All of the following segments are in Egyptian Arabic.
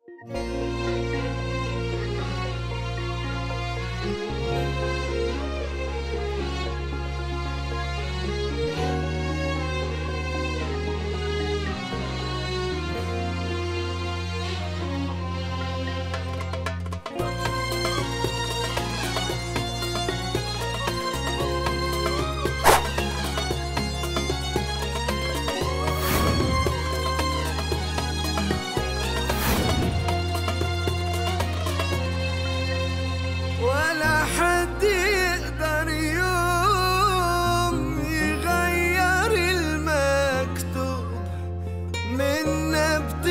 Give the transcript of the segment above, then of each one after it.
ولا حد يقدر يوم يغير المكتوب من نبت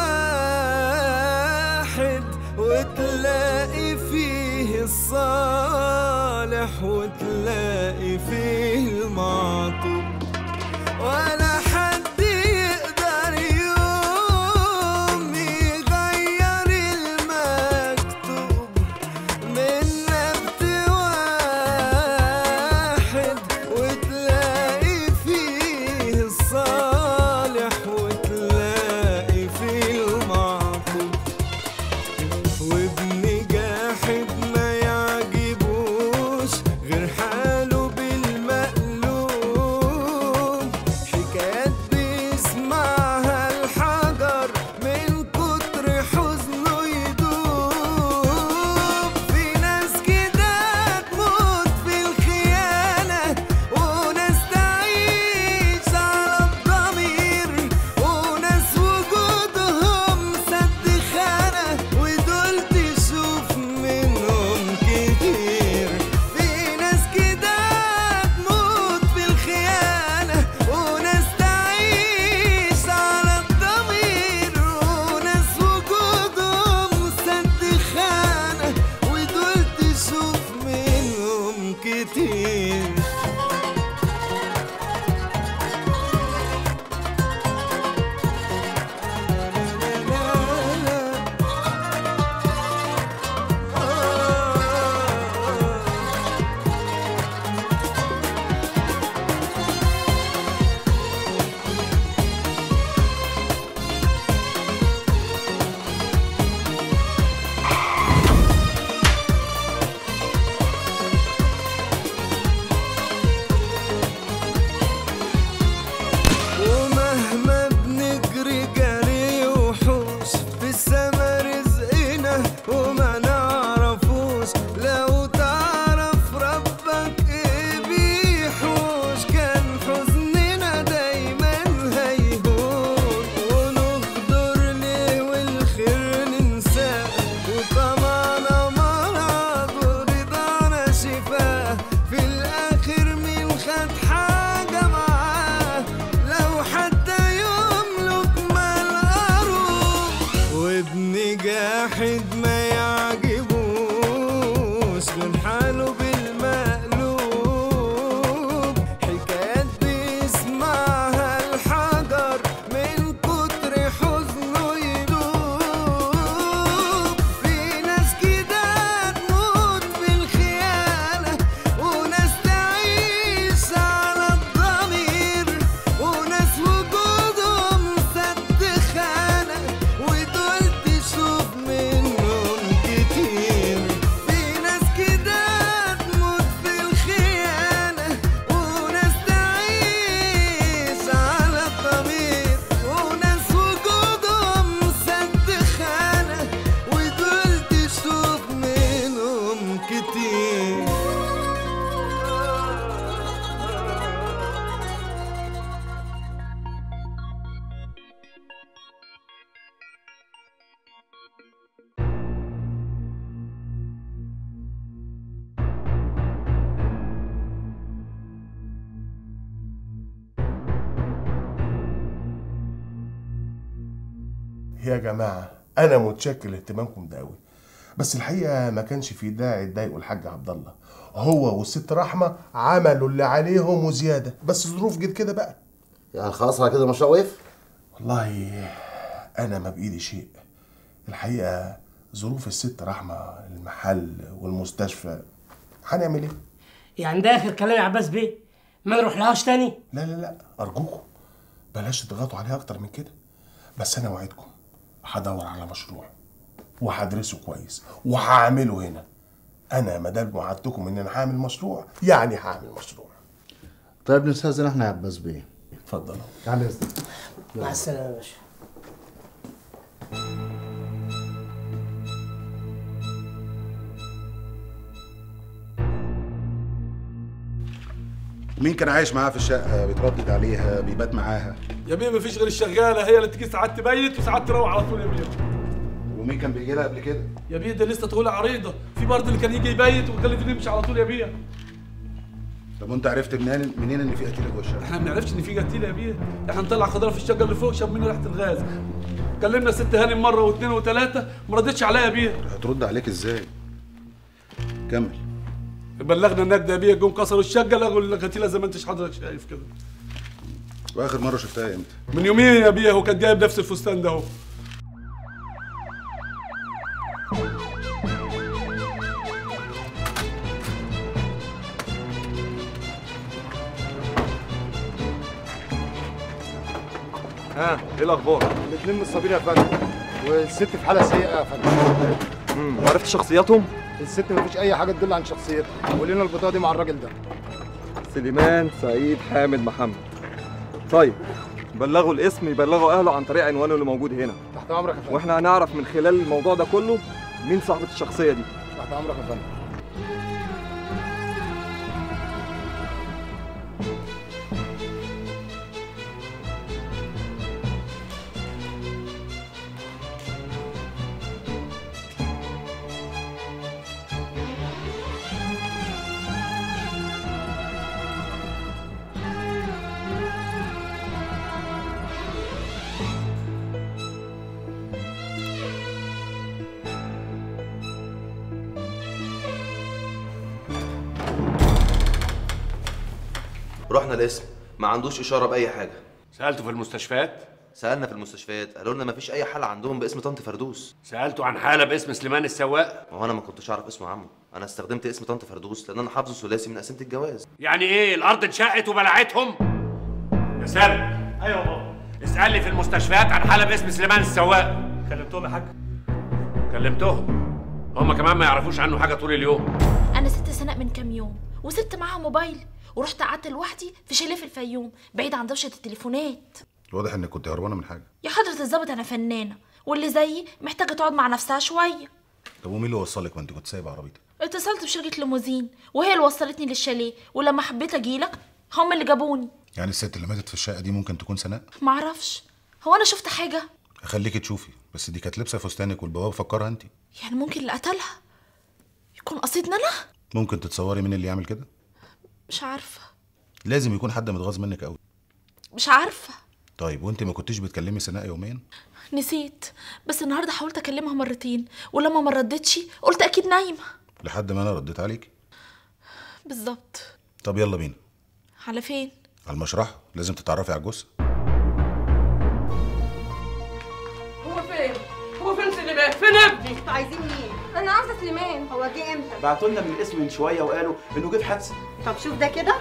واحد وتلاقي فيه الصالح وتلاقي فيه المعطوب ولا حد يقدر يوم يغير المكتوب من نبت واحد وتلاقي فيه الصالح وتلاقي فيه المعطوب وابن جاحد ما يعجبوش غير حاله بالمقلوب حكايات بيسمعها الحجر من كتر حزنه يدوب في ناس كده تموت في الخيانة وناس تعيش على الضمير وناس وجودهم سد خانة ودول تشوف منهم كتير في ناس كده تموت في الخيانة وناس تعيش على الضمير وناس وجودهم سد خانة ودول تشوف منهم كتير ومهما بنجري جري وحوش في السما رزقنا وما نعرفوش لو تعرف ربك ايه بيحوش كان حزننا دايما هيهون ونغدر ليه والخير ننساه وطمعنا مرض ورضانا شفاه في الاخر مين خد حاجه معاه لو حتى يملك مال قارون وابن جاحد ما يعجبوش غير حاله بالمقلوب حكايات بيسمعها الحجر من كتر حزنه يدوب في ناس كده تموت في الخيانة وناس تعيش على الضمير وناس وجودهم سد خانة ودول تشوف منهم كتير في ناس كده تموت في الخيانة وناس تعيش على الضمير وناس وجودهم سد خانة ودول تشوف منهم كتير يا جماعة أنا متشكر لاهتمامكم ده أوي بس الحقيقة ما كانش في داعي تضايقوا الحاج عبد الله هو والست رحمة عملوا اللي عليهم وزيادة بس الظروف جت كده بقى يعني خلاص على كده المشروع وقف والله أنا ما بإيدي شيء الحقيقة ظروف الست رحمة المحل والمستشفى هنعمل إيه؟ يعني ده اخر كلام يا عباس بيه ما نروح لهاش تاني لا لا لا أرجوكم بلاش تضغطوا عليها أكتر من كده بس أنا وعدكم هدور على مشروع وهدرسه كويس وهعمله هنا انا ما دام وعدتكم ان انا هعمل مشروع يعني هعمل مشروع طيب نستاذن احنا يا عباس بيه اتفضل تعالى اذنك مع السلامه يا باشا مين كان عايش معاها في الشقة بيتردد عليها بيبات معاها يا بيه مفيش غير الشغاله هي اللي تيجي ساعات تبيت وساعات تروح على طول يا بيه ومين كان بيجي لها قبل كده يا بيه ده لسه طويله عريضه في برضه اللي كان يجي يبيت وكان اللي يمشي على طول يا بيه طب وانت عرفت منين منين ان في قتيل جوه الشقة احنا ما بنعرفش ان في قتيل يا بيه احنا نطلع خضره في الشجره اللي فوق شم منه ريحه الغاز كلمنا ست هانم مره واثنين وثلاثه ما ردتش عليا يا بيه هترد عليك ازاي كمل بلغنا الناس ده يا بيه جم كسروا الشقه لقوا القتيله زي ما انت حضرتك شايف كده واخر مرة شفتها امتى من يومين يا بيه هو كان جايب نفس الفستان ده اهو ها ايه الاخبار؟ الاثنين مصابين يا فندم والست في حاله سيئه يا فندم امم عرفت شخصياتهم؟ الست مفيش اي حاجه تدل عن شخصيتها ولنا البطاقه دي مع الراجل ده سليمان سعيد حامد محمد طيب بلغوا الاسم يبلغوا اهله عن طريق عنوانه اللي موجود هنا تحت امرك يا فندم واحنا هنعرف من خلال الموضوع ده كله مين صاحبة الشخصية دي تحت امرك يا فندم رحنا الاسم ما عندوش اشاره باي حاجه سألته في المستشفيات سالنا في المستشفيات قالوا لنا ما فيش اي حاله عندهم باسم طنط فردوس سألته عن حالة باسم سليمان السواق ما هو انا ما كنتش اعرف اسمه عمو انا استخدمت اسم طنط فردوس لان انا حافظه ثلاثي من قسيمه الجواز يعني ايه الأرض اتشقت وبلعتهم يا سامي أيوة بابا اسأل لي في المستشفيات عن حالة باسم سليمان السواق كلمتهم يا حاج كلمتهم هما كمان ما يعرفوش عنه حاجة طول اليوم انا ست سناء من كام يوم وسبت معاها موبايل ورحت قعدت لوحدي في شاليه في الفيوم بعيد عن دوشه التليفونات واضح انك كنت هربانة من حاجة يا حضره الظابط انا فنانه واللي زيي محتاجه تقعد مع نفسها شويه طب ومين اللي وصلك ما انت كنت سايب عربيتك اتصلت بشركه ليموزين وهي اللي وصلتني للشاليه ولما حبيت اجيلك هم اللي جابوني يعني الست اللي ماتت في الشقة دي ممكن تكون سناء معرفش هو انا شفت حاجه خليكي تشوفي بس دي كانت لابسة فستانك والبواب فكرها انت يعني ممكن اللي قتلها يكون قصيدنا انا ممكن تتصوري مين اللي يعمل كده مش عارفه لازم يكون حد متغاظ منك قوي مش عارفه طيب وانت ما كنتيش بتكلمي سناء يوميا نسيت بس النهارده حاولت اكلمها مرتين ولما ما ردتش قلت اكيد نايمه لحد ما انا رديت عليك بالظبط طب يلا بينا على فين على المشرحة لازم تتعرفي على الجثة هو فين؟ هو فين سليمان؟ فين ابني؟ انتوا عايزين مين؟ انا عاوزه سليمان هو جه امتى؟ بعتوا لنا من الاسم من شويه وقالوا انه جه في حادثه طب شوف ده كده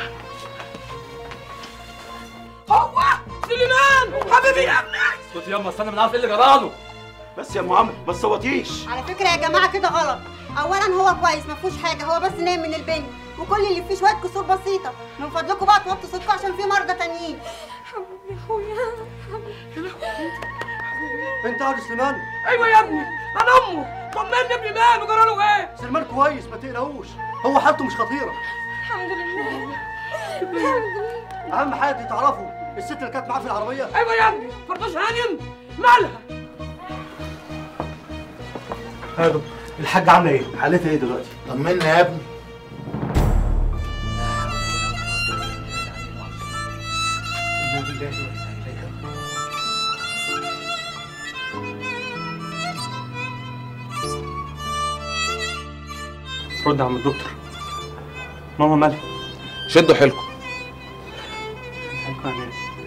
هو سليمان حبيبي يا ابني اسكت ياما استنى بنعرف ايه اللي جراله بس يا ام عمرو ما تصوتيش على فكره يا جماعه كده غلط اولا هو كويس ما فيهوش حاجه هو بس نايم من البنج وكل اللي فيه شويه كسور بسيطه من فضلكم بقى توطوا صوتكم عشان في مرضى تانيين حبيبي يا اخويا انت يا سليمان ايوه يا ابني انا امه طمني ابني ماله جراله ايه؟ سليمان كويس ما تقلقوش هو حالته مش خطيره الحمد لله الحمد لله اهم حاجه تعرفوا الست اللي كانت معاه في العربيه ايوه يا ابني فردوس هانم مالها؟ هادو الحاجه عامله ايه حالتها ايه دلوقتي طمنا يا ابني رد يا عم الدكتور ماما مالها شدوا حيلكم يعني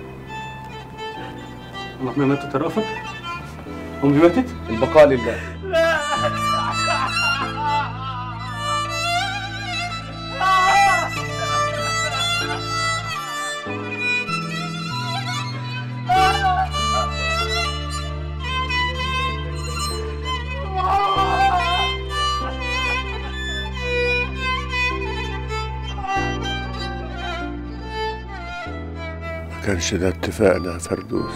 امي ماتت يا رأفت امي ماتت البقاء لله كانش ده اتفاقنا يا فردوس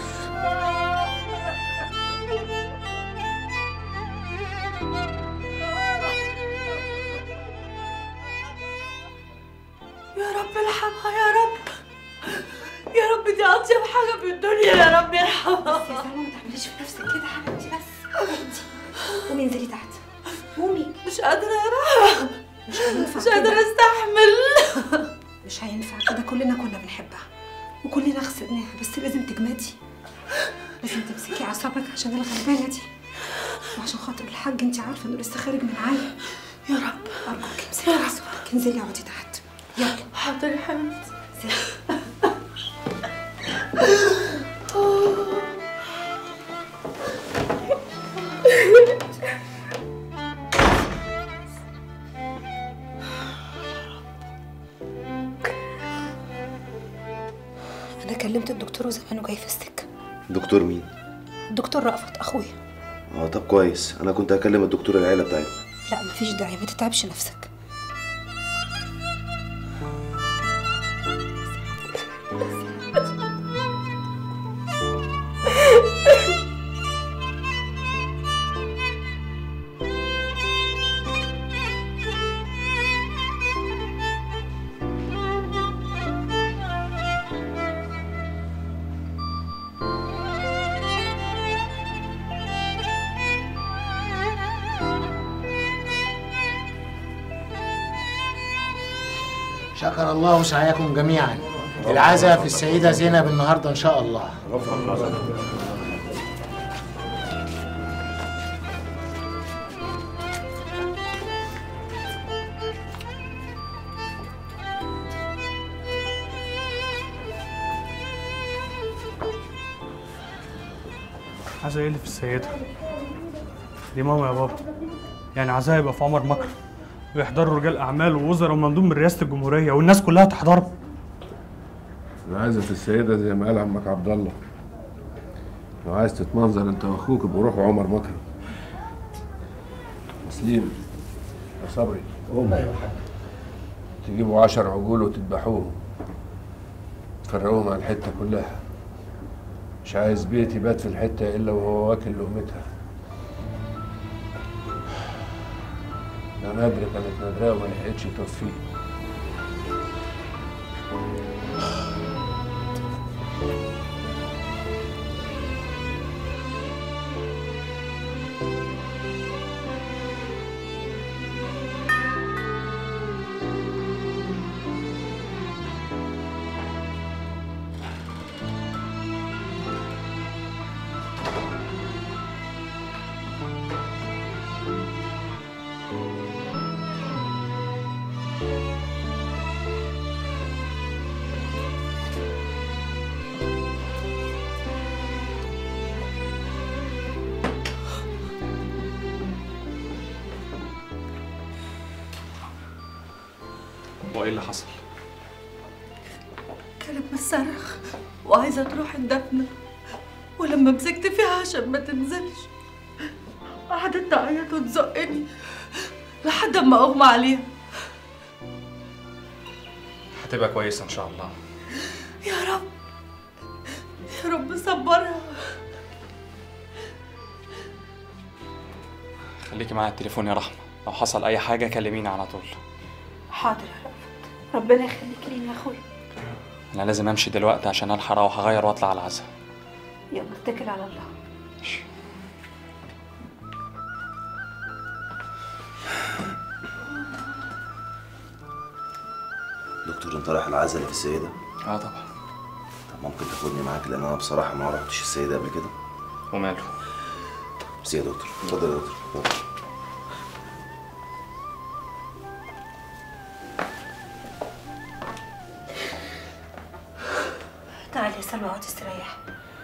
يا رب ارحمها يا رب يا رب دي اطيب حاجه في الدنيا يا رب ارحمها بس يا سلمى ما تعمليش في نفسك كده يا حبيبتي بس اهدي قومي انزلي تحت قومي مش قادره يا مش هينفع مش قادره كده. استحمل مش هينفع كده كلنا كنا بنحبها وكلنا خسرناها بس لازم تجمدي لازم تمسكي اعصابك عشان الغلبانه دي وعشان خاطر الحاج انت عارفه انه لسه خارج من عالي يا رب ارجوك امسكي اعصابك انزلي اقعدي تحت يلا حاضر يا حبيبتي انا كلمت الدكتور وزمانه جاي في السكه دكتور مين؟ الدكتور رأفت اخويا اه طب كويس انا كنت هكلم الدكتور العيله بتاعتنا لا مفيش داعي ما تتعبش نفسك شكر الله سعيكم جميعا العزاء في السيدة زينب النهاردة إن شاء الله عايز ايه اللي في السيدة دي ماما يا بابا يعني عايزاه يبقى في عمر مكرم ويحضروا رجال اعمال ووزراء ومندوب من رئاسة الجمهورية والناس كلها تحضره انا عايز في السيدة زي ما قال عمك عبد الله لو عايز تتمنظر انت واخوك بروحوا عمر مكرم مسلم يا صبري قوم تجيبوا عشر عجول وتذبحوهم تفرقوهم على الحتة كلها مش عايز بيت يبات في الحتة إلا وهو واكل لقمتها لو نادرة كانت نادرة وما لحقتش توفيه هو ايه اللي حصل؟ كانت بتصرخ وعايزة تروح الدفنة ولما مسكت فيها عشان ما تنزلش قعدت تعيط وتزقني لحد ما أغمى عليها هتبقى كويسة ان شاء الله يا رب يا رب صبرها خليكي معايا التليفون يا رحمة لو حصل اي حاجة كلميني على طول حاضر يا رأفت ربنا يخليك لينا يا اخويا انا لازم امشي دلوقتي عشان الحق اروح اغير واطلع على العزاء يلا اتكل على الله دكتور انت رايح العزا اللي في السيده اه طبعا طب ممكن تاخدني معاك لان انا بصراحه ما رحتش السيده قبل كده وماله بس يا دكتور اتفضل يا دكتور اتفضل. تعالي يا سلمى اقعدي استريحي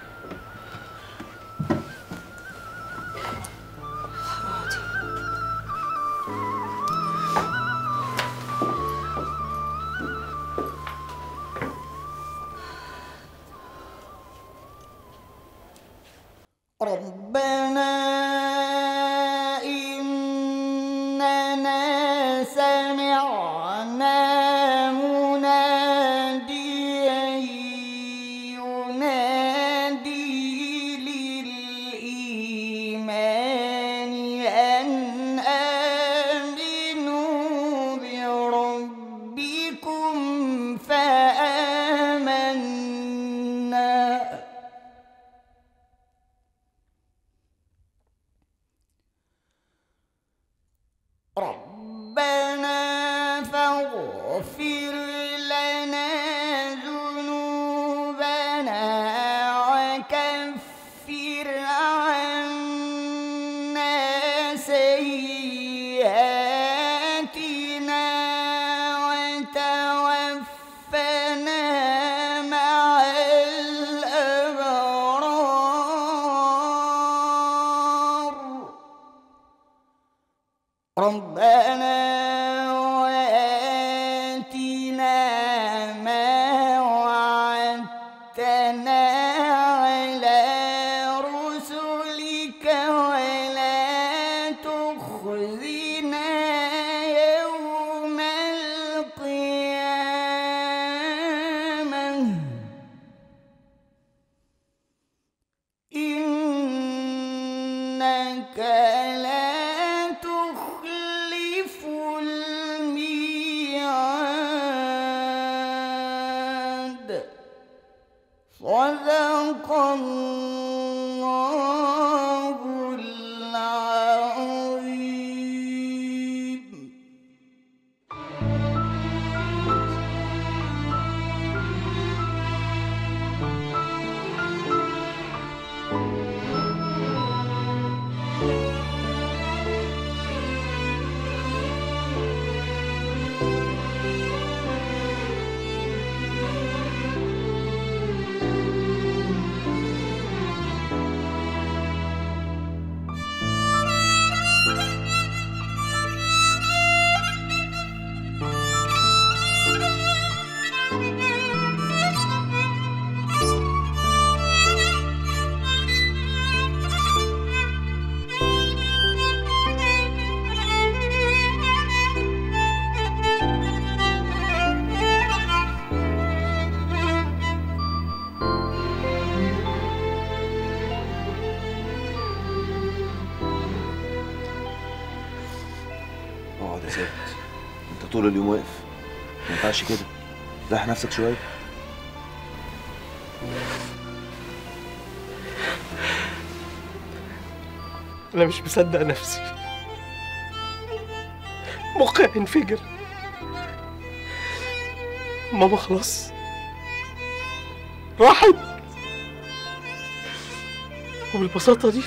اقعدي ربنا إننا سمعنا مناديا ربنا فاغفر لنا ذنوبنا وكفر عنا سيئاتنا وتوفنا مع الأبرار ربنا وآتنا ما وعدتنا على رسلك ولا تخزنا يوم القيامة إنك لا تخلف الميعاد صدق الله العظيم اقعد يا ثابت انت طول اليوم واقف ما ينفعش كده ريح نفسك شويه أنا مش مصدق نفسي مخي هينفجر ماما خلاص راحت وبالبساطة دي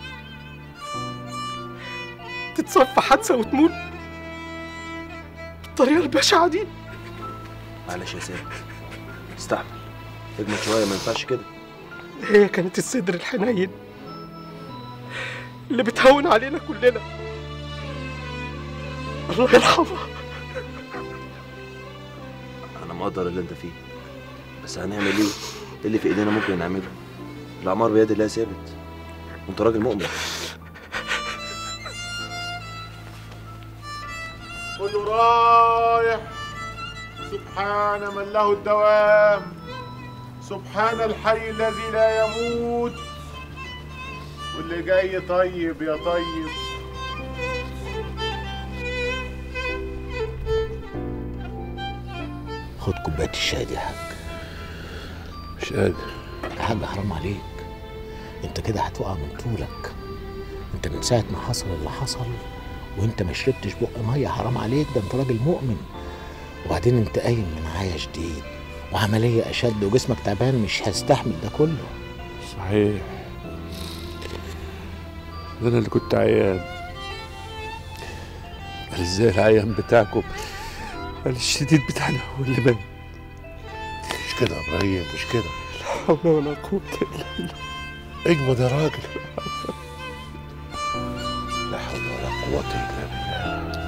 تتصاب في حادثة وتموت بالطريقة البشعة دي معلش يا ثابت استحمل اجمد شويه ما ينفعش كده هي كانت الصدر الحنين اللي بتهون علينا كلنا الله يرحمها انا مقدر اللي انت فيه بس هنعمل ايه إيه اللي في ايدينا ممكن نعمله الاعمار بيد الله يا ثابت وانت راجل مؤمن كله رايح سبحان من له الدوام سبحان الحي الذي لا يموت واللي جاي طيب يا طيب خد كوبايه الشاي دي يا حاج مش قادر يا حاج حرام عليك انت كده هتقع من طولك انت من ساعه ما حصل اللي حصل وانت ما شربتش بق ميه حرام عليك ده انت راجل مؤمن وبعدين انت قايم من عايه جديد وعمليه اشد وجسمك تعبان مش هيستحمل ده كله صحيح ده انا اللي كنت عيان قال ازاي العيان بتاعكم قال الشديد بتاعنا هو اللي مات مش كده يا ابراهيم مش كده لا حول ولا قوة إلا بالله اجمد يا راجل لا حول ولا قوة الا بالله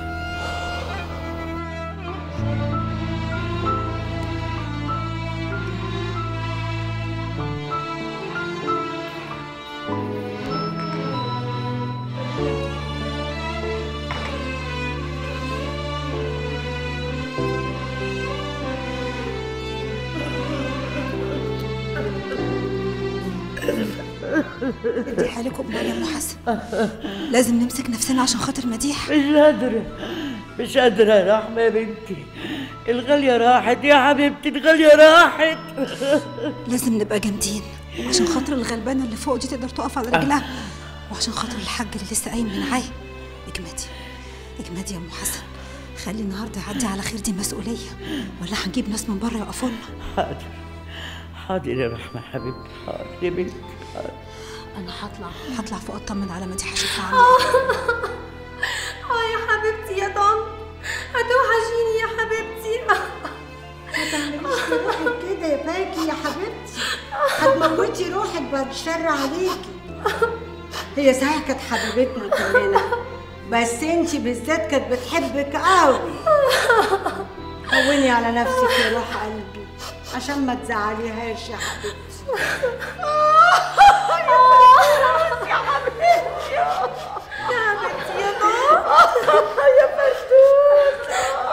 دي حالكم بقى يا ام حسن لازم نمسك نفسنا عشان خاطر مديح مش قادرة مش قادرة يا رحمة يا بنتي الغالية راحت يا حبيبتي الغالية راحت لازم نبقى جامدين عشان خاطر الغلبانه اللي فوق دي تقدر تقف على رجلها وعشان خاطر الحاج اللي لسه قايم من عاي اجمدي اجمدي يا ام حسن خلي النهارده يعدي على خير دي مسؤوليه ولا هنجيب ناس من بره يقفوا لنا حاضر حاضر يا رحمة حبيبتي حاضر يا بنتي حاضر انا هطلع هطلع فوق اطمن على مديحه اشوفها عامله ايه اه يا حبيبتي يا طنط هتوحشيني يا حبيبتي ما تعمليش في روحك كده يا باكي يا حبيبتي هتموتي روحك بعد الشر عليكي هي صحيح كانت حبيبتنا كلنا بس انتي بالذات كانت بتحبك قوي هوني على نفسك يا روح قلبي عشان ما تزعليهاش يا حبيبتي يا حبيبتي يا حبيبتي يا طنط يا فشوش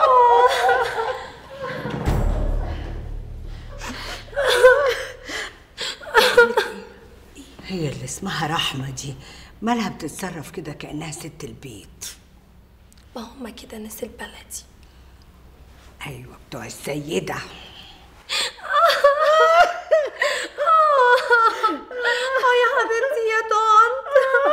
هي اللي اسمها رحمة دي مالها بتتصرف كده كأنها ست البيت ما هما كده ناس البلدي أيوة بتوع السيدة اه يا حبيبتي يا طنط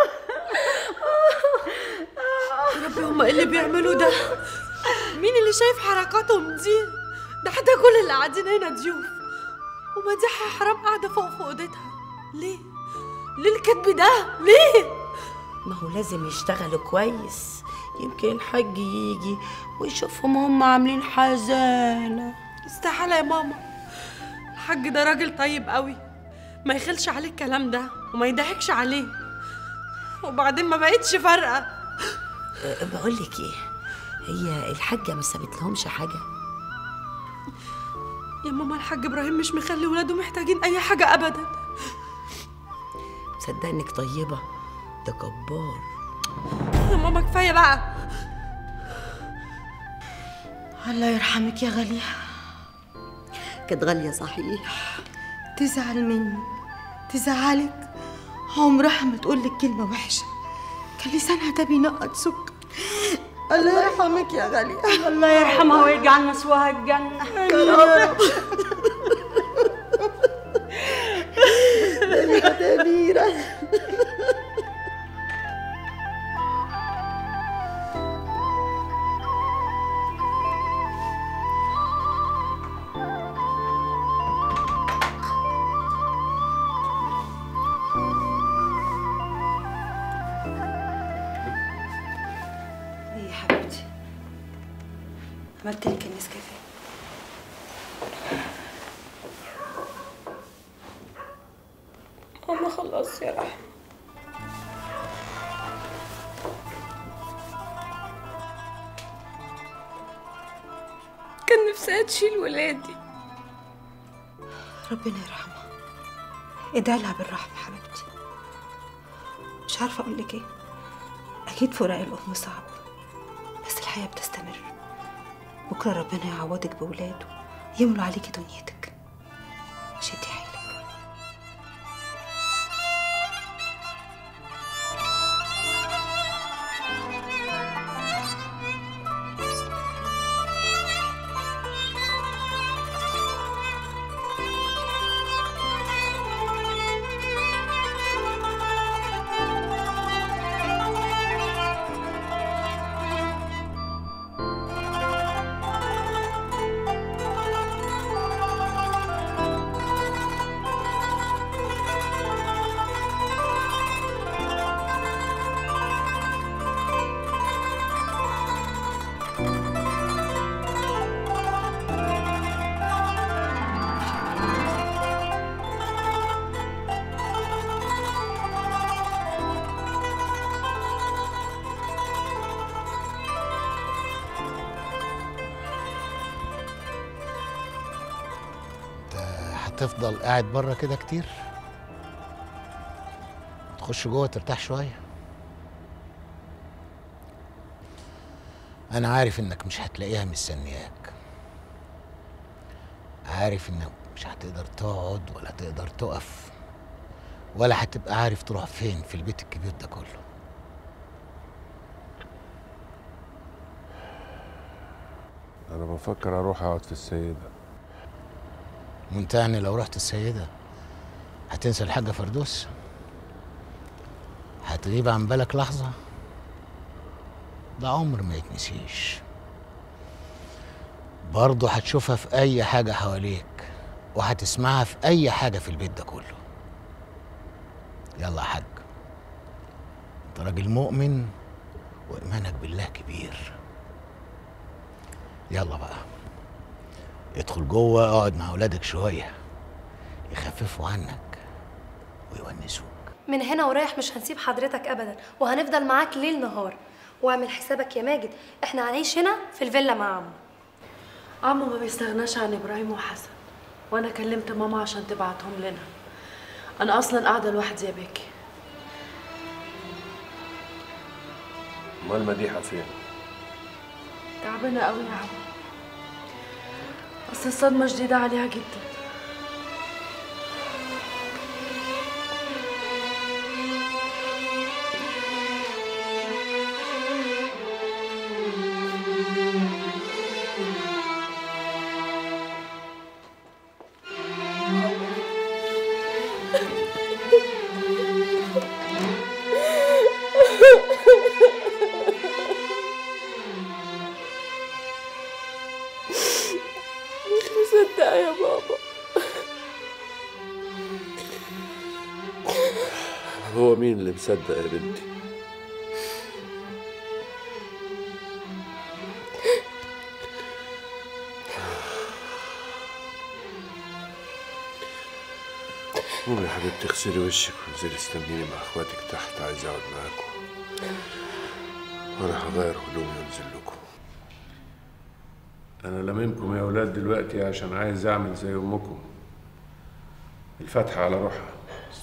يا ربي هما ايه اللي بيعملوا ده مين اللي شايف حركاتهم دي ده حتى كل اللي قاعدين هنا ضيوف ومديحة حرام قاعدة فوق في اوضتها ليه ليه الكذب ده ليه ما هو لازم يشتغلوا كويس يمكن الحاج يجي ويشوفهم هم عاملين حزانة استحالة يا ماما الحاج ده راجل طيب قوي ما يخلش عليه الكلام ده وما يضحكش عليه وبعدين ما بقتش فارقة أه، بقول لك ايه هي الحاجة ما سابت لهمش حاجة يا ماما الحاج ابراهيم مش مخلي ولاده محتاجين اي حاجة ابدا صدق انك طيبة ده جبار يا ماما كفاية بقى الله يرحمك يا غالية كانت غالية صحيح تزعل مني تزعلك عمرها ما تقول لك كلمة وحشة كان لسانها ده بينقط سكر الله يرحمك يا غالية الله يرحمها ويجعل مسواها الجنة يا رب يا أميرة ايه يا حبيبتي عملت لك النسكافيه ماما خلاص يا رحمة كان نفسها تشيل ولادي ربنا يرحمها ادعي لها بالرحمه حبيبتي مش عارفه اقول لك ايه اكيد فراق الام صعب بس الحياه بتستمر بكره ربنا يعوضك بولاده يملوا عليكي دنيتك شدي حيلك هتفضل قاعد بره كده كتير تخش جوه ترتاح شويه انا عارف انك مش هتلاقيها مستنياك عارف انك مش هتقدر تقعد ولا تقدر تقف ولا هتبقى عارف تروح فين في البيت الكبير ده كله انا بفكر اروح اقعد في السيده وانت يعني لو رحت السيده هتنسى الحاجه فردوس هتغيب عن بالك لحظه ده عمر ما يتنسيش برضه هتشوفها في أي حاجة حواليك وهتسمعها في أي حاجة في البيت ده كله يلا يا حاج انت راجل مؤمن وإيمانك بالله كبير يلا بقى ادخل جوه اقعد مع أولادك شوية يخففوا عنك ويونسوك من هنا ورايح مش هنسيب حضرتك ابدا وهنفضل معاك ليل نهار واعمل حسابك يا ماجد احنا هنعيش هنا في الفيلا مع عمو عمو ما بيستغناش عن ابراهيم وحسن وانا كلمت ماما عشان تبعتهم لنا انا اصلا قاعده لوحدي يا بكي امال مديحه فين؟ تعبانه قوي يا عمو اصل الصدمه شديده عليها جدا مش مصدقة يا بابا هو مين اللي مصدق يا بنتي؟ قومي يا حبيبتي اغسلي وشك وانزلي استنيني مع اخواتك تحت عايز اقعد معاكم وانا هغير هدومي وانزل لكم انا لاممكم يا اولاد دلوقتي عشان عايز اعمل زي امكم الفاتحه على روحها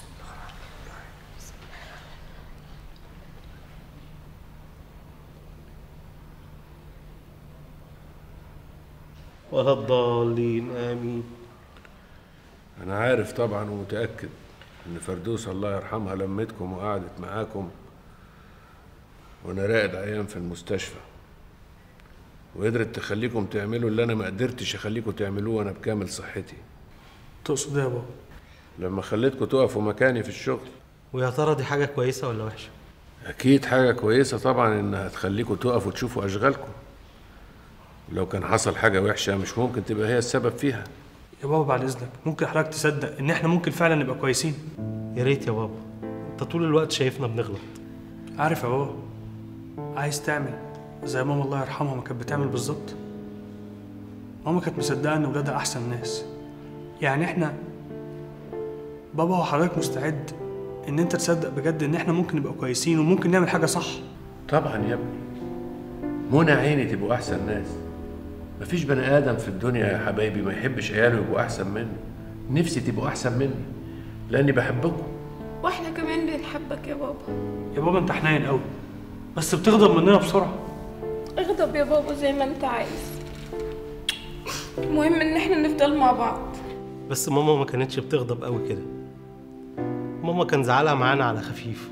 ولا الضالين آمين أنا عارف طبعا ومتأكد إن فردوس الله يرحمها لمتكم وقعدت معاكم وأنا راقد عيان في المستشفى وقدرت تخليكم تعملوا اللي أنا ما قدرتش أخليكم تعملوه وأنا بكامل صحتي تقصد ايه يا بابا لما خليتكم تقفوا مكاني في الشغل ويا ترى دي حاجة كويسة ولا وحشة؟ أكيد حاجة كويسة طبعا إنها تخليكم تقفوا تشوفوا أشغالكم لو كان حصل حاجة وحشة مش ممكن تبقى هي السبب فيها يا بابا بعد اذنك ممكن حضرتك تصدق ان احنا ممكن فعلا نبقى كويسين يا ريت يا بابا انت طول الوقت شايفنا بنغلط عارف يا بابا عايز تعمل زي ماما الله يرحمها ما كانت بتعمل بالظبط ماما كانت مصدقه ان ولادها احسن ناس يعني احنا بابا وحضرتك مستعد ان انت تصدق بجد ان احنا ممكن نبقى كويسين وممكن نعمل حاجه صح طبعا يا ابني منى عيني تبقوا أحسن ناس مفيش بني آدم في الدنيا يا حبايبي ما يحبش عياله يبقوا أحسن مني نفسي تبقوا أحسن مني لأني بحبكم واحنا كمان بنحبك يا بابا يا بابا انت حنين قوي بس بتغضب مننا بسرعه اغضب يا بابا زي ما انت عايز المهم ان احنا نفضل مع بعض بس ماما ما كانتش بتغضب قوي كده ماما كان زعلها معانا على خفيف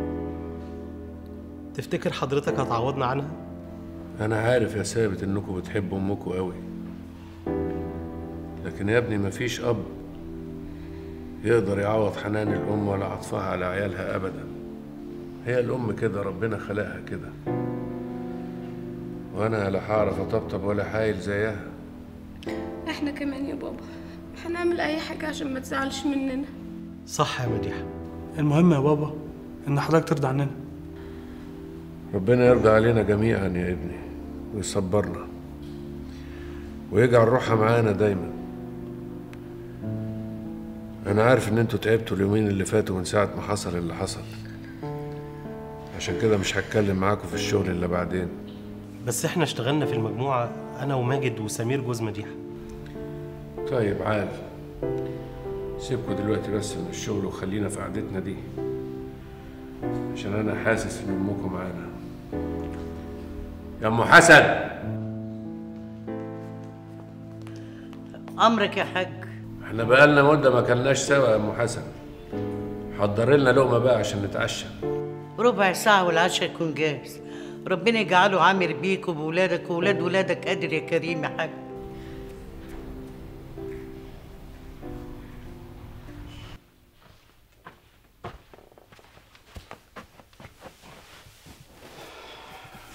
تفتكر حضرتك هتعوضنا عنها؟ أنا عارف يا ثابت إنكم بتحبوا أمكم قوي لكن يا ابني مفيش أب يقدر يعوض حنان الأم ولا عطفها على عيالها أبدا هي الأم كده ربنا خلقها كده وأنا لا هعرف أطبطب ولا حايل زيها احنا كمان يا بابا هنعمل اي حاجة عشان ما تزعلش مننا صح يا مديحة المهم يا بابا ان حضرتك ترضى عننا ربنا يرضى علينا جميعا يا ابني ويصبرنا ويجعل روحها معانا دايما انا عارف ان انتوا تعبتوا اليومين اللي فاتوا من ساعة ما حصل اللي حصل عشان كده مش هتكلم معاكم في الشغل الا بعدين بس احنا اشتغلنا في المجموعة أنا وماجد وسمير جوز مديحة طيب عال سيبكوا دلوقتي بس من الشغل وخلينا في قعدتنا دي عشان انا حاسس ان امكم معانا يا ام حسن امرك يا حاج احنا بقالنا مده ما كلناش سوا يا ام حسن حضر لنا لقمه بقى عشان نتعشى ربع ساعة والعشاء يكون جاهز ربنا يجعله عامر بيك وبولادك وولاد ولادك قادر يا كريم يا حاج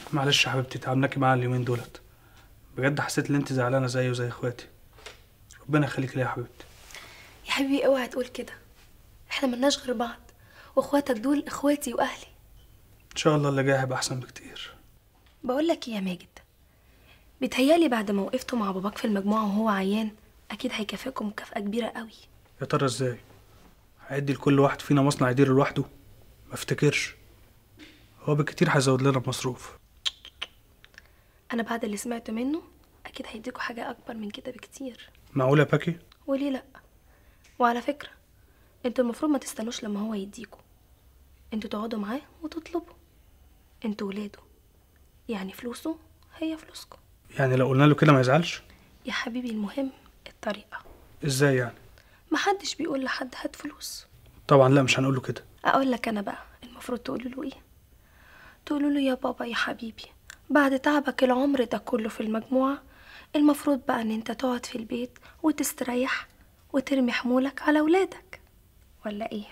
معلش يا حبيبتي تعبناكي معايا اليومين دولت بجد حسيت ان انت زعلانه زيي وزي اخواتي ربنا يخليك ليا يا حبيبتي يا حبيبي اوعى تقول كده احنا ملناش غير بعض واخواتك دول اخواتي واهلي ان شاء الله اللي جاي هيبقى احسن بكتير بقول لك ايه يا ماجد بيتهيالي بعد ما وقفتوا مع باباك في المجموعه وهو عيان اكيد هيكافئكم مكافاه كبيره قوي يا ترى ازاي هيدي لكل واحد فينا مصنع يديره لوحده ما افتكرش هو بالكتير هيزود لنا بمصروف انا بعد اللي سمعته منه اكيد هيديكوا حاجه اكبر من كده بكتير معقول يا باكي وليه لا وعلى فكره انتوا المفروض ما تستنوش لما هو يديكوا انتوا تقعدوا معاه وتطلبوا انتوا ولاده يعني فلوسه هي فلوسكم يعني لو قلنا له كده ما يزعلش يا حبيبي المهم الطريقه ازاي يعني محدش بيقول لحد هات فلوس طبعا لا مش هنقول له كده اقول لك انا بقى المفروض تقولوا له ايه تقولوا له يا بابا يا حبيبي بعد تعبك العمر ده كله في المجموعة المفروض بقى ان انت تقعد في البيت وتستريح وترمي حمولك على ولادك ولا ايه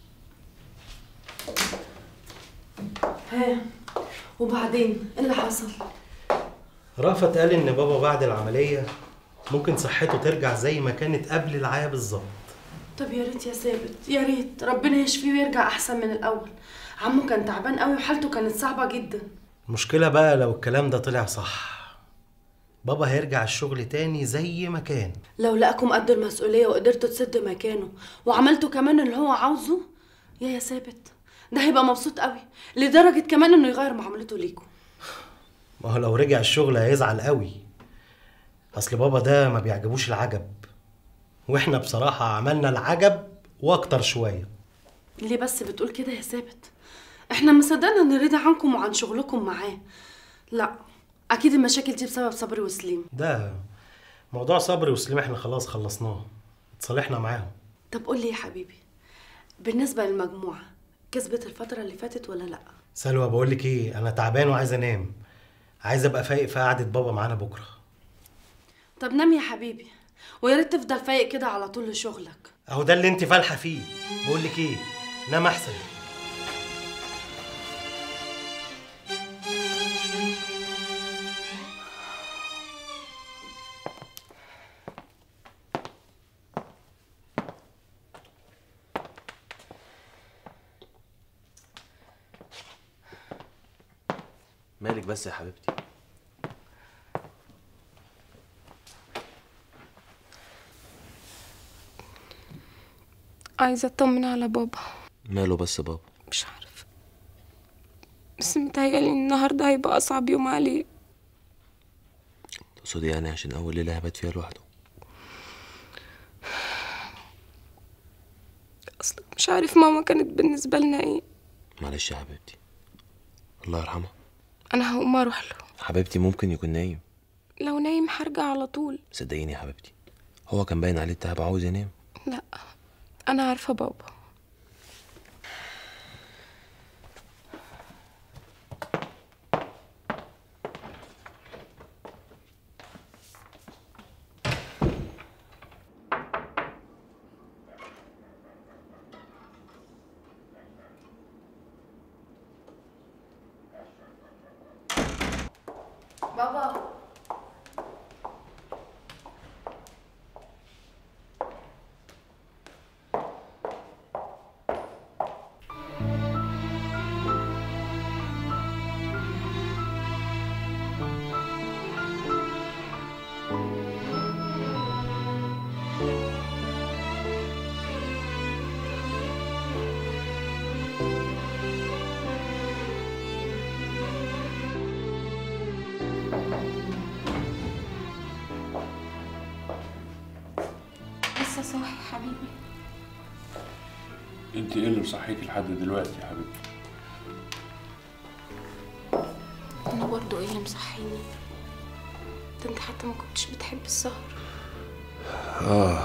ها وبعدين ايه اللي حصل رأفت قال إن بابا بعد العملية ممكن صحته ترجع زي ما كانت قبل العيا بالظبط طب يا ريت يا ثابت يا ريت ربنا يشفيه ويرجع احسن من الاول عمو كان تعبان قوي وحالته كانت صعبه جدا المشكلة بقى لو الكلام ده طلع صح بابا هيرجع الشغل تاني زي ما كان لو لقاكم قد المسؤوليه وقدرتوا تسدوا مكانه وعملتوا كمان اللي هو عاوزه يا يا ثابت ده هيبقى مبسوط قوي لدرجه كمان انه يغير معاملته ليكم ما هو لو رجع الشغل هيزعل قوي اصل بابا ده ما بيعجبوش العجب واحنا بصراحة عملنا العجب واكتر شوية ليه بس بتقول كده يا ثابت احنا ما صدقنا نرضى عنكم وعن شغلكم معاه لا اكيد المشاكل دي بسبب صبري وسليم ده موضوع صبري وسليم احنا خلاص خلصناه اتصالحنا معاهم طب قول لي يا حبيبي بالنسبه للمجموعه كسبت الفتره اللي فاتت ولا لا سلوى بقول لك ايه انا تعبان وعايز انام عايز ابقى فايق في قعدة بابا معانا بكرة طب نام يا حبيبي ويا ريت تفضل فايق كده على طول لشغلك اهو ده اللي انت فالحة فيه بقول لك ايه نام احسن مالك بس يا حبيبتي عايزة اطمن على بابا ماله بس بابا مش عارفة بس متهيألي النهاردة هيبقى أصعب يوم عليه تقصدي يعني عشان اول ليله هبات فيها لوحده أصلك مش عارف ماما كانت بالنسبة لنا ايه معلش يا حبيبتي الله يرحمه أنا هقوم أروح له حبيبتي ممكن يكون نايم لو نايم هرجع على طول صدقيني يا حبيبتي هو كان باين عليه التعب عاوز ينام لا أنا عارفة بابا بابا لسه صاحي حبيبي انت ايه اللي مصحيك لحد دلوقتي يا حبيبتي أنا برضو ايه اللي مصحيني ده انت حتى ما كنتش بتحب السهر اه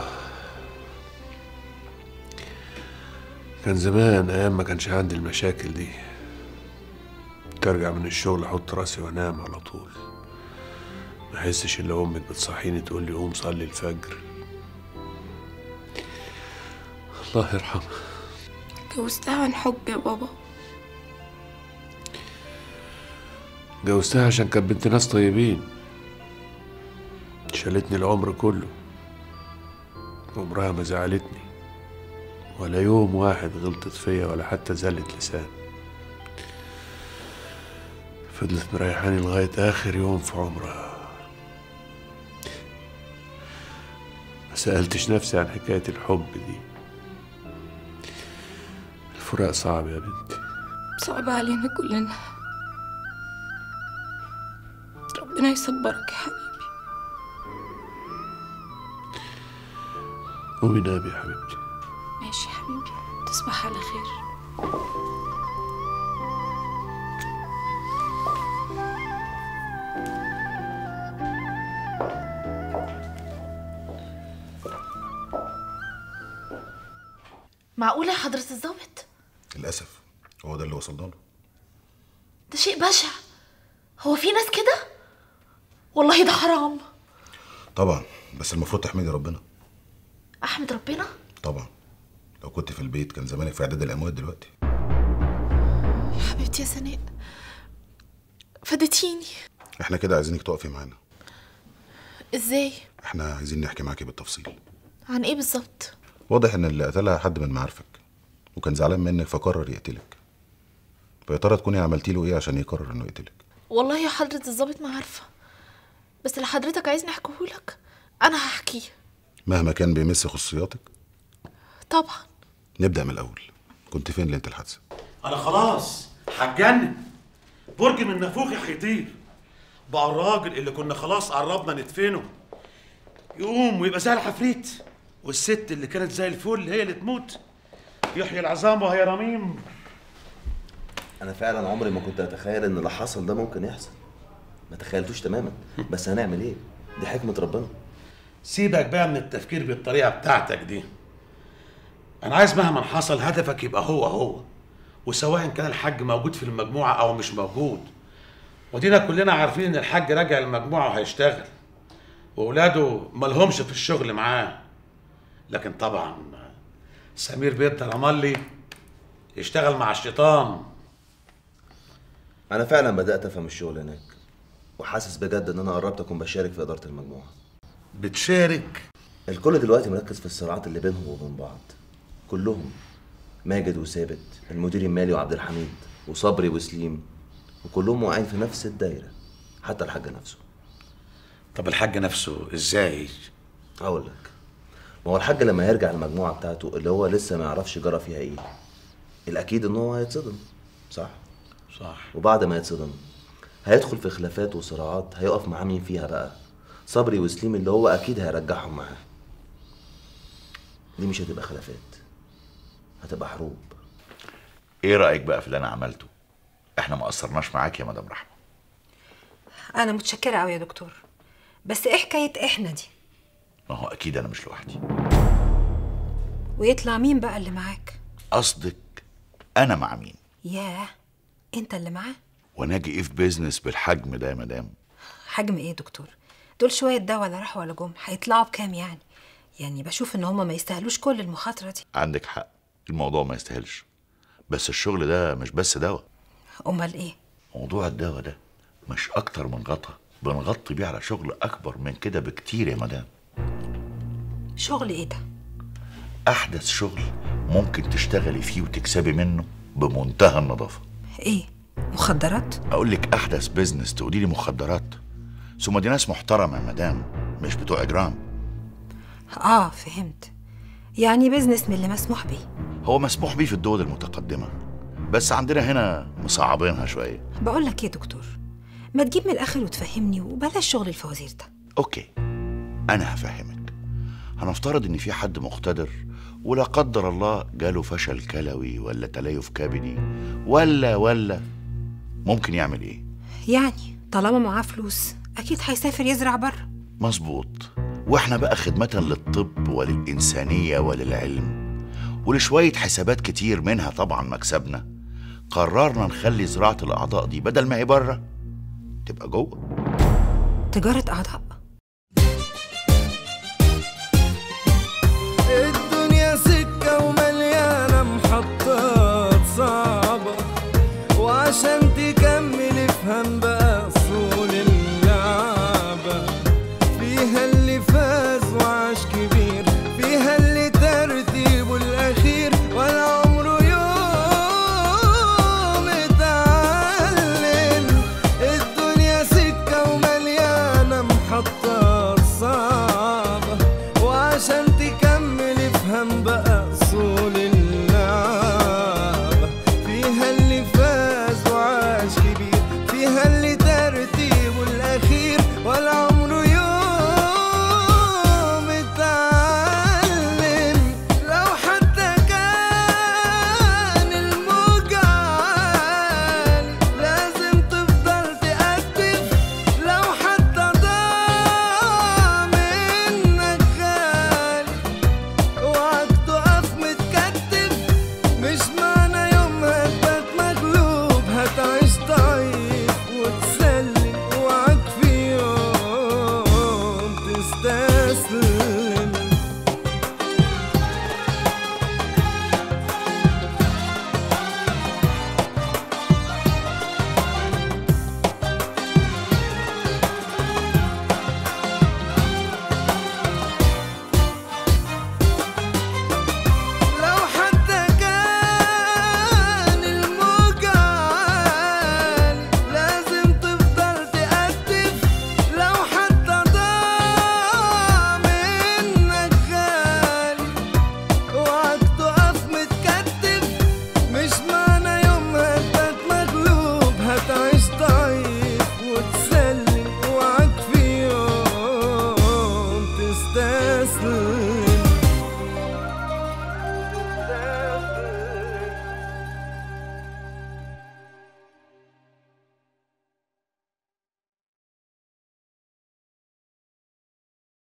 كان زمان ايام ما كانش عندي المشاكل دي ترجع من الشغل احط راسي وانام على طول ما احسش الا امك بتصحيني تقول لي قوم صلي الفجر الله يرحمها جوزتها عن حب يا بابا جوزتها عشان كانت بنت ناس طيبين شالتني العمر كله عمرها ما زعلتني ولا يوم واحد غلطت فيا ولا حتى زلت لسان فضلت مريحاني لغاية آخر يوم في عمرها ما سألتش نفسي عن حكاية الحب دي الفراق صعب يا بنتي صعب علينا كلنا ربنا يصبرك يا حبيبي قومي نامي يا حبيبتي ماشي يا حبيبي تصبح على خير معقولة يا حضرة الضابط؟ للاسف هو ده اللي وصلنا له ده شيء بشع هو في ناس كده؟ والله ده حرام طبعا بس المفروض تحمدي ربنا أحمد ربنا طبعا لو كنت في البيت كان زمانك في اعداد الاموات دلوقتي يا حبيبتي يا سناء فدتيني احنا كده عايزينك تقفي معانا ازاي؟ احنا عايزين نحكي معاكي بالتفصيل عن ايه بالظبط؟ واضح ان اللي قتلها حد من معارفك وكان زعلان منك فقرر يقتلك فيا ترى تكوني عملتي له ايه عشان يقرر انه يقتلك والله يا حضرة الضابط ما عارفة بس اللي حضرتك عايزني احكيهولك انا هحكيه مهما كان بيمس خصوصياتك طبعا نبدا من الاول كنت فين ليله الحادثه انا خلاص هتجنن برج من نافوخي هيطير بقى الراجل اللي كنا خلاص قربنا ندفنه يقوم ويبقى زي الحفريت والست اللي كانت زي الفل هي اللي تموت يحيي العظام وهي رميم انا فعلا عمري ما كنت اتخيل ان اللي حصل ده ممكن يحصل ما تخيلتوش تماما بس هنعمل ايه دي حكمه ربنا سيبك بقى من التفكير بالطريقه بتاعتك دي انا عايز مهما حصل هدفك يبقى هو هو وسواء كان الحاج موجود في المجموعه او مش موجود ودينا كلنا عارفين ان الحاج راجع المجموعه وهيشتغل واولاده ملهمش في الشغل معاه لكن طبعا سمير بيت رملي يشتغل مع الشيطان انا فعلا بدات افهم الشغل هناك وحاسس بجد ان انا قربت اكون بشارك في اداره المجموعه بتشارك الكل دلوقتي مركز في الصراعات اللي بينهم وبين بعض كلهم ماجد وثابت المدير المالي وعبد الحميد وصبري وسليم وكلهم واقعين في نفس الدايره حتى الحاج نفسه طب الحاج نفسه ازاي اقول لك ما هو الحاج لما يرجع المجموعه بتاعته اللي هو لسه ما يعرفش جرى فيها ايه الاكيد ان هو هيتصدم صح صح وبعد ما يتصدم هيدخل في خلافات وصراعات هيقف مع مين فيها بقى صبري وسليم اللي هو اكيد هيرجعهم معاه دي مش هتبقى خلافات هتبقى حروب ايه رايك بقى في اللي انا عملته احنا ما قصرناش معاك يا مدام رحمه انا متشكره قوي يا دكتور بس ايه حكايه احنا دي ما هو اكيد انا مش لوحدي ويطلع مين بقى اللي معاك قصدك انا مع مين ياه انت اللي معاه وناجي ايه في بيزنس بالحجم ده يا مدام حجم ايه يا دكتور دول شويه ده ولا راحوا ولا جم هيطلعوا بكام يعني يعني بشوف ان هما ما يستاهلوش كل المخاطره دي عندك حق الموضوع ما يستاهلش بس الشغل ده مش بس دواء امال ايه موضوع الدواء ده مش اكتر من غطا بنغطي بيه على شغل اكبر من كده بكتير يا مدام شغل ايه ده احدث شغل ممكن تشتغلي فيه وتكسبي منه بمنتهى النظافه ايه مخدرات اقول لك احدث بيزنس تقولي لي مخدرات ثم دي ناس محترمه يا مدام مش بتوع اجرام اه فهمت يعني بيزنس من اللي مسموح بيه هو مسموح بيه في الدول المتقدمه بس عندنا هنا مصعبينها شويه بقول لك ايه يا دكتور ما تجيب من الاخر وتفهمني وبلاش شغل الفوازير ده اوكي انا هفهمك هنفترض ان في حد مقتدر ولا قدر الله جاله فشل كلوي ولا تليف كبدي ولا ولا ممكن يعمل ايه يعني طالما معاه فلوس اكيد هيسافر يزرع بره مظبوط واحنا بقى خدمة للطب وللإنسانية وللعلم ولشوية حسابات كتير منها طبعا مكسبنا قررنا نخلي زراعة الأعضاء دي بدل ما هي بره تبقى جوه تجاره اعضاء